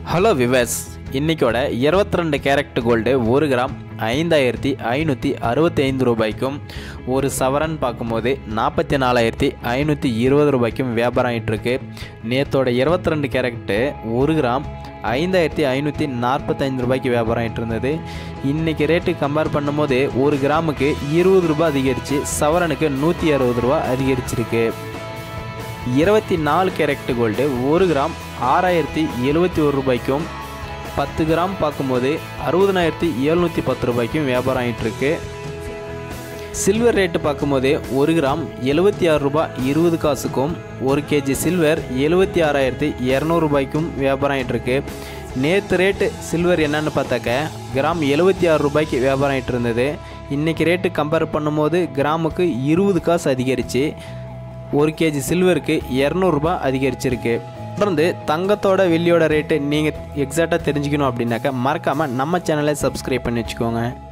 hello viewers இன்னைக்கோட இருபத்தி ரெண்டு கேரட் கோல்டு ஒரு கிராம் ஐந்தாயிரத்தி ஐநூற்றி அறுபத்தி ஐந்து ரூபாய்க்கும் ஒரு சவரன் பார்க்கும்போது நாற்பத்தி நாலாயிரத்தி ஐநூற்றி இருபது ரூபாய்க்கும் வியாபாரம் ஆகிட்டுருக்கு நேத்தோட இருபத்தி ரெண்டு கேரட்டு ஒரு கிராம் ஐந்தாயிரத்தி ஐநூற்றி நாற்பத்தைந்து ரூபாய்க்கு வியாபாரம் ஆகிட்டு இருந்தது இன்றைக்கி ரேட்டு கம்பேர் பண்ணும்போது ஒரு கிராமுக்கு இருபது ரூபாய் அதிகரித்து சவரனுக்கு நூற்றி அறுபது ரூபா அதிகரிச்சிருக்கு இருபத்தி நாலு கேரட் கோல்டு ஒரு கிராம் ஆறாயிரத்தி எழுபத்தி ஒரு ரூபாய்க்கும் பத்து கிராம் பார்க்கும்போது அறுபதனாயிரத்தி எழுநூற்றி பத்து ரூபாய்க்கும் வியாபாரம் ஆகிட்டுருக்கு சில்வர் ரேட்டு பார்க்கும்போது ஒரு கிராம் எழுபத்தி ஆறு ரூபாய் இருபது காசுக்கும் ஒரு கேஜி சில்வர் எழுபத்தி ஆறாயிரத்தி இரநூறு ரூபாய்க்கும் வியாபாரம் ஆகிட்டுருக்கு நேற்று ரேட்டு சில்வர் என்னன்னு பார்த்தாக்க கிராம் எழுபத்தி ஆறு ரூபாய்க்கு வியாபாரம் ஆகிட்டு இருந்தது இன்றைக்கி ரேட்டு கம்பேர் பண்ணும்போது கிராமுக்கு இருபது காசு அதிகரித்து ஒரு கேஜி சில்வருக்கு இரநூறுபா அதிகரிச்சிருக்கு தொடர்ந்து தங்கத்தோட வெள்ளியோட ரேட்டு நீங்கள் எக்ஸாக்டாக தெரிஞ்சுக்கணும் அப்படின்னாக்கா மறக்காமல் நம்ம சேனலை சப்ஸ்கிரைப் பண்ணி வச்சுக்கோங்க